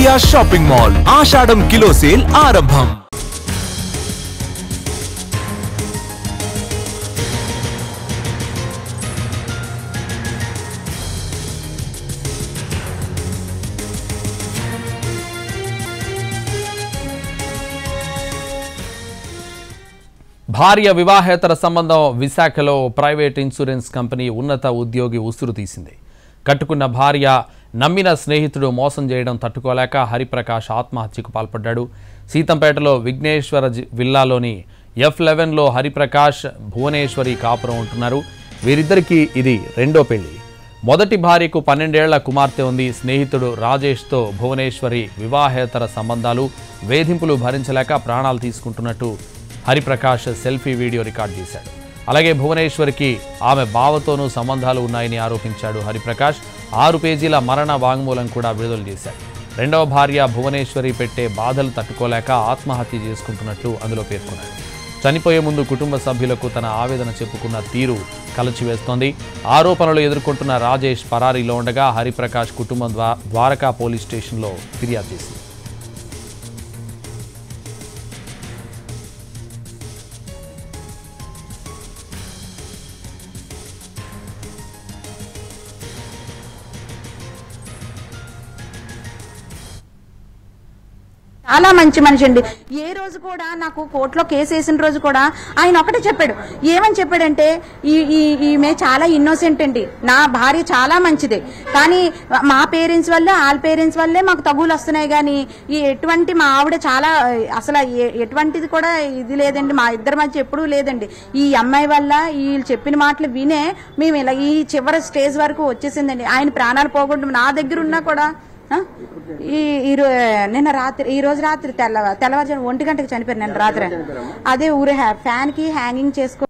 విజయ shopping mall ఆషాఢం kilo sale ఆరంభం భార్య వివాహేతర సంబంధం విశాఖలో ప్రైవేట్ ఇన్సూరెన్స్ కంపెనీ ఉన్నత ఉద్యోగి ఉసురు తీసింది కట్టుకున్న భార్య నమ్మిన స్నేహితుడు మోసం చేయడం తట్టుకోలేక హరిప్రకాష్ ఆత్మహత్యకు పాల్పడ్డాడు సీతంపేటలో విఘ్నేశ్వర జి- విల్లాలోని ఎఫ్ లెవెన్లో హరిప్రకాష్ భువనేశ్వరి కాపురం ఉంటున్నారు వీరిద్దరికీ ఇది రెండో పెళ్లి మొదటి భార్యకు పన్నెండేళ్ల కుమార్తె ఉంది స్నేహితుడు రాజేష్తో భువనేశ్వరి వివాహేతర సంబంధాలు వేధింపులు భరించలేక ప్రాణాలు తీసుకుంటున్నట్టు హరిప్రకాష్ సెల్ఫీ వీడియో రికార్డ్ చేశాడు అలాగే భువనేశ్వరికి ఆమె బావతోనూ సంబంధాలు ఉన్నాయని ఆరోపించాడు హరిప్రకాష్ ఆరు పేజీల మరణ వాంగ్మూలం కూడా విడుదల చేశాడు రెండవ భార్య భువనేశ్వరి పెట్టే బాధలు తట్టుకోలేక ఆత్మహత్య చేసుకుంటున్నట్లు అందులో పేర్కొన్నాడు చనిపోయే ముందు కుటుంబ సభ్యులకు తన ఆవేదన చెప్పుకున్న తీరు కలచివేస్తోంది ఆరోపణలు ఎదుర్కొంటున్న రాజేష్ పరారీలో ఉండగా హరిప్రకాష్ కుటుంబం ద్వా ద్వారకా పోలీస్ స్టేషన్లో ఫిర్యాదు చేసింది చాలా మంచి మనిషి అండి ఏ రోజు కూడా నాకు కోర్టులో కేసు వేసిన రోజు కూడా ఆయన ఒకటే చెప్పాడు ఏమని చెప్పాడంటే ఈ ఈ ఈమె చాలా ఇన్నోసెంట్ అండి నా భార్య చాలా మంచిదే కానీ మా పేరెంట్స్ వల్లే వాళ్ళ పేరెంట్స్ వల్లే మాకు తగులు వస్తున్నాయి కానీ ఈ ఎటువంటి మా ఆవిడ చాలా అసలు ఏ- ఎటువంటిది కూడా ఇది లేదండి మా ఇద్దరి మధ్య ఎప్పుడూ లేదండి ఈ అమ్మాయి వల్ల వీళ్ళు చెప్పిన మాటలు వినే మేము ఇలా ఈ చివరి స్టేజ్ వరకు వచ్చేసిందండి ఆయన ప్రాణాలు పోగొట్టు నా దగ్గర ఉన్నా కూడా ఆ? ఈ ఈ రో- నిన్న రాత్రి ఈ రోజు రాత్రి తెల్ల తెల్లవారుజాము ఒంటి గంటకి చనిపోయారు నిన్న రాత్రి అదే ఊరే ఫ్యాన్ కి హ్యాంగింగ్ చేసుకో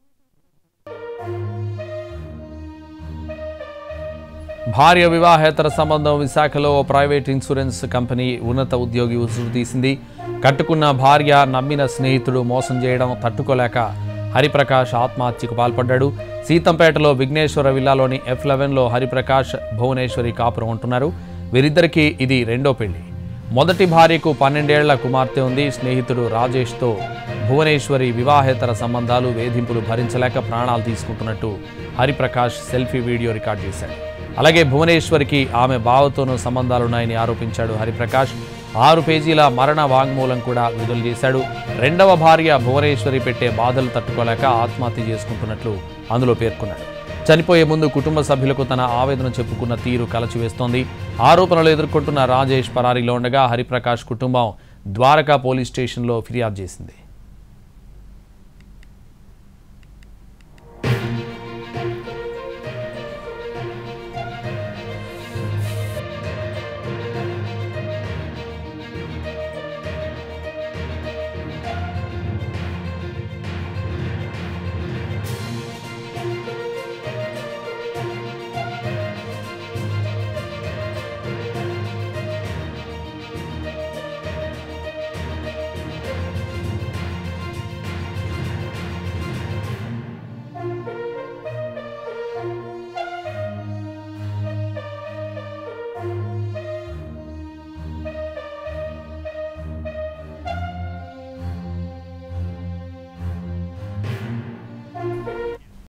భార్య వివాహేతర సంబంధం విశాఖలో ఓ ప్రైవేట్ ఇన్సూరెన్స్ కంపెనీ ఉన్నత ఉద్యోగి ఉసురు తీసింది కట్టుకున్న భార్య నమ్మిన స్నేహితుడు మోసం చేయడం తట్టుకోలేక హరిప్రకాష్ ఆత్మహత్యకు పాల్పడ్డాడు సీతంపేటలో విఘ్నేశ్వర విల్లాలోని ఎఫ్ లెవెన్లో హరిప్రకాష్ భువనేశ్వరి కాపురం ఉంటున్నారు వీరిద్దరికీ ఇది రెండో పెళ్లి మొదటి భార్యకు పన్నెండేళ్ల కుమార్తె ఉంది స్నేహితుడు రాజేష్తో భువనేశ్వరి వివాహేతర సంబంధాలు వేధింపులు భరించలేక ప్రాణాలు తీసుకుంటున్నట్టు హరిప్రకాష్ సెల్ఫీ వీడియో రికార్డ్ చేశాడు అలాగే భువనేశ్వరికి ఆమె బావతోనూ సంబంధాలున్నాయని ఆరోపించాడు హరిప్రకాష్ ఆరు పేజీల మరణ వాంగ్మూలం కూడా విడుదల చేశాడు రెండవ భార్య భువనేశ్వరి పెట్టే బాధలు తట్టుకోలేక ఆత్మహత్య చేసుకుంటున్నట్లు అందులో పేర్కొన్నాడు చనిపోయే ముందు కుటుంబ సభ్యులకు తన ఆవేదన చెప్పుకున్న తీరు కలచివేస్తోంది ఆరోపణలు ఎదుర్కొంటున్న రాజేష్ పరారీలో ఉండగా హరిప్రకాష్ కుటుంబం ద్వారకా పోలీస్ స్టేషన్లో ఫిర్యాదు చేసింది